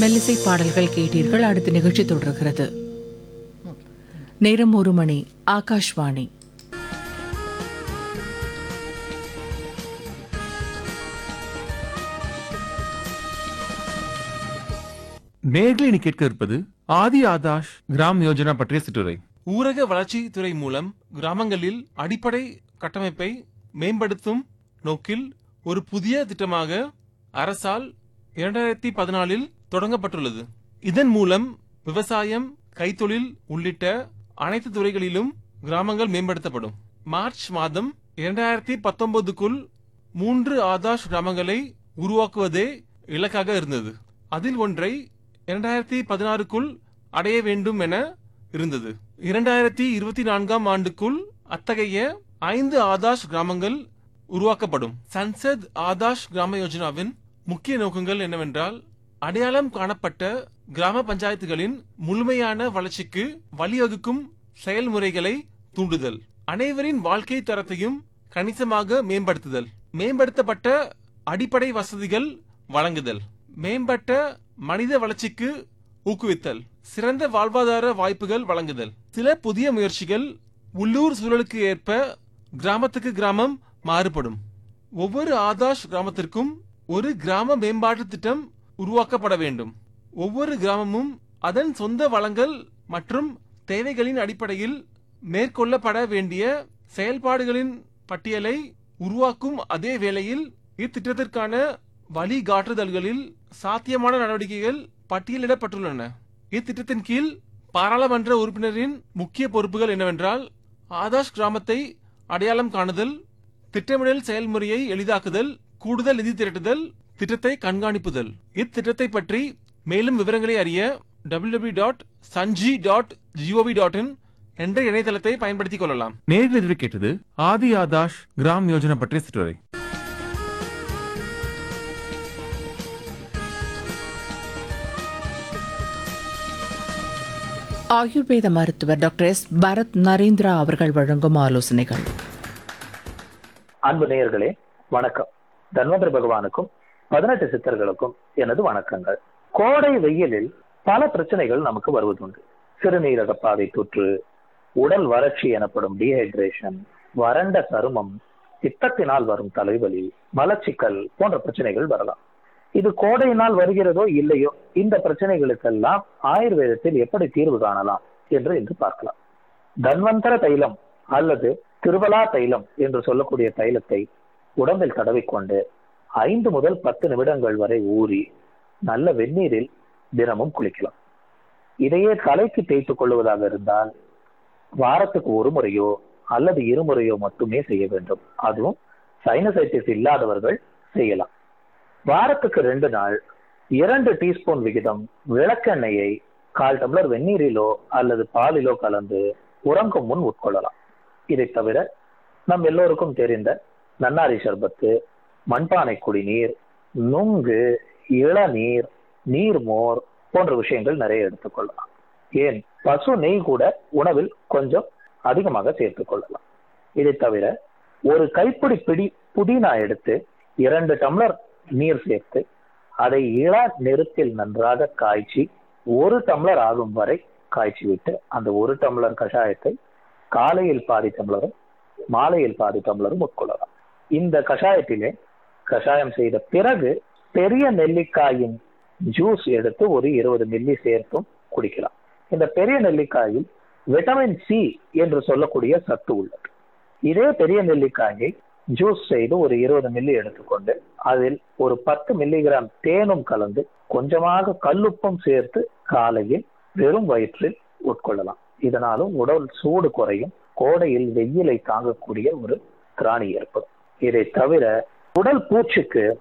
மெல்லிசை பாடல்கள் கேட்டீர்கள் அடுத்த நிகழ்ச்சி தொடர்கிறது நேரம் ஒரு மணி ஆகாஷ்வாணி நேர்களை இனி கேட்க இருப்பது ஆதி ஆதாஷ் கிராம் யோஜனா பற்றிய சிற்றுரை ஊரக வளர்ச்சி துறை மூலம் கிராமங்களில் அடிப்படை கட்டமைப்பை மேம்படுத்தும் நோக்கில் ஒரு புதிய திட்டமாக அரசால் இரண்டாயிரத்தி பதினாலில் தொடங்கப்பட்டுள்ளது இதன் மூலம் விவசாயம் கைத்தொழில் உள்ளிட்ட அனைத்து துறைகளிலும் கிராமங்கள் மேம்படுத்தப்படும் மார்ச் மாதம் இரண்டாயிரத்தி பத்தொன்பதுக்குள் மூன்று ஆதாஷ் கிராமங்களை உருவாக்குவதே இலக்காக இருந்தது அதில் ஒன்றை இரண்டாயிரத்தி பதினாறுக்குள் அடைய வேண்டும் என இருந்தது இரண்டாயிரத்தி இருபத்தி நான்காம் ஆண்டுக்குள் அத்தகைய ஐந்து ஆதாஷ் கிராமங்கள் உருவாக்கப்படும் சன்சத் ஆதாஷ் கிராம யோஜனாவின் முக்கிய நோக்கங்கள் என்னவென்றால் அடையாளம் காணப்பட்ட கிராம பஞ்சாயத்துகளின் முழுமையான வளர்ச்சிக்கு வழிவகுக்கும் செயல்முறைகளை தூண்டுதல் அனைவரின் வாழ்க்கை தரத்தையும் கணிசமாக மேம்படுத்துதல் மேம்படுத்தப்பட்ட அடிப்படை வசதிகள் வழங்குதல் மேம்பட்ட மனித வளர்ச்சிக்கு ஊக்குவித்தல் சிறந்த வாழ்வாதார வாய்ப்புகள் வழங்குதல் சில புதிய முயற்சிகள் உள்ளூர் சூழலுக்கு ஏற்ப கிராமத்துக்கு கிராமம் மாறுபடும் ஒவ்வொரு ஆதாஷ் கிராமத்திற்கும் ஒரு கிராம மேம்பாட்டு திட்டம் உருவாக்கப்பட வேண்டும் ஒவ்வொரு கிராமமும் அதன் சொந்த வளங்கள் மற்றும் தேவைகளின் அடிப்படையில் மேற்கொள்ளப்பட வேண்டிய செயல்பாடுகளின் பட்டியலை உருவாக்கும் அதே வேளையில் இத்திட்டத்திற்கான வழிகாட்டுதல்களில் சாத்தியமான நடவடிக்கைகள் பட்டியலிடப்பட்டுள்ளன இத்திட்டத்தின் கீழ் பாராளுமன்ற உறுப்பினரின் முக்கிய பொறுப்புகள் என்னவென்றால் ஆதாஷ் கிராமத்தை அடையாளம் காணுதல் திட்டமிடல் செயல்முறையை எளிதாக்குதல் கூடுதல் நிதி திரட்டுதல் திட்டத்தை கண்காணிப்புதல் இத்திட்டத்தை பற்றி மேலும் விவரங்களை அறிய www.sanji.gov.in dot Sanji dot G O V dot in என்ற இணையதளத்தை பயன்படுத்திக் கொள்ளலாம் நேர்கள் இதுவரை கேட்டது ஆதி ஆதாஷ் கிராம் யோஜனா பற்றிய சிற்றுரை ஆயுர்வேத மருத்துவர் டாக்டர் எஸ் பரத் நரேந்திரா அவர்கள் வழங்கும் ஆலோசனைகள் அன்பு நேயர்களே வணக்கம் தன்வந்திர பகவானுக்கும் பதினெட்டு சித்தர்களுக்கும் எனது வணக்கங்கள் கோடை வெயிலில் பல பிரச்சனைகள் நமக்கு வருவதுண்டு சிறுநீரக பாதை தொற்று உடல் வறட்சி எனப்படும் டீஹைட்ரேஷன் வறண்ட சருமம் பித்தத்தினால் வரும் தலைவலி மலச்சிக்கல் போன்ற பிரச்சனைகள் வரலாம் இது கோடையினால் வருகிறதோ இல்லையோ இந்த பிரச்சனைகளுக்கெல்லாம் ஆயுர்வேதத்தில் எப்படி தீர்வு காணலாம் என்று இன்று பார்க்கலாம் தன்வந்தர தைலம் அல்லது திருவலா தைலம் என்று சொல்லக்கூடிய தைலத்தை உடம்பில் தடவிக்கொண்டு ஐந்து முதல் பத்து நிமிடங்கள் வரை ஊறி நல்ல வெந்நீரில் தினமும் குளிக்கலாம் இதையே தலைக்கு தேய்த்துக் கொள்வதாக இருந்தால் வாரத்துக்கு ஒரு முறையோ அல்லது இருமுறையோ மட்டுமே செய்ய வேண்டும் அதுவும் சைனசைட்டிஸ் இல்லாதவர்கள் செய்யலாம் வாரத்துக்கு ரெண்டு நாள் இரண்டு டீஸ்பூன் விகிதம் விளக்கெண்ணெயை கால் டம்ளர் வெந்நீரிலோ அல்லது பாலிலோ கலந்து உறங்கும் முன் உட்கொள்ளலாம் இதை தவிர நம் எல்லோருக்கும் தெரிந்த நன்னாரி சர்பத்து மண்பானை குடிநீர் நுங்கு இளநீர் நீர்மோர் போன்ற விஷயங்கள் நிறைய எடுத்துக்கொள்ளலாம் ஏன் பசு நெய் கூட உணவில் கொஞ்சம் அதிகமாக சேர்த்துக் கொள்ளலாம் இதை தவிர ஒரு கைப்பிடி பிடி புதினா எடுத்து இரண்டு டம்ளர் நீர் சேர்த்து அதை இள நெருப்பில் நன்றாக காய்ச்சி ஒரு டம்ளர் ஆகும் வரை காய்ச்சி விட்டு அந்த ஒரு டம்ளர் கஷாயத்தை காலையில் பாதி டம்ளரும் மாலையில் பாதி டம்ளரும் உட்கொள்ளலாம் இந்த கஷாயத்திலே கஷாயம் செய்த பிறகு பெரிய நெல்லிக்காயின் ஜூஸ் எடுத்து ஒரு இருபது மில்லி சேர்த்தும் குடிக்கலாம் இந்த பெரிய நெல்லிக்காயில் விட்டமின் சி என்று சொல்லக்கூடிய சத்து உள்ளது இதே பெரிய நெல்லிக்காயை ஜூஸ் செய்து ஒரு இருபது மில்லி எடுத்துக்கொண்டு அதில் ஒரு பத்து மில்லிகிராம் தேனும் கலந்து கொஞ்சமாக கல்லுப்பும் சேர்த்து காலையில் வெறும் வயிற்றில் உட்கொள்ளலாம் இதனாலும் உடல் சூடு குறையும் கோடையில் வெயிலை தாங்கக்கூடிய ஒரு திராணி ஏற்படும் இதை தவிர உடல் பூச்சுக்கு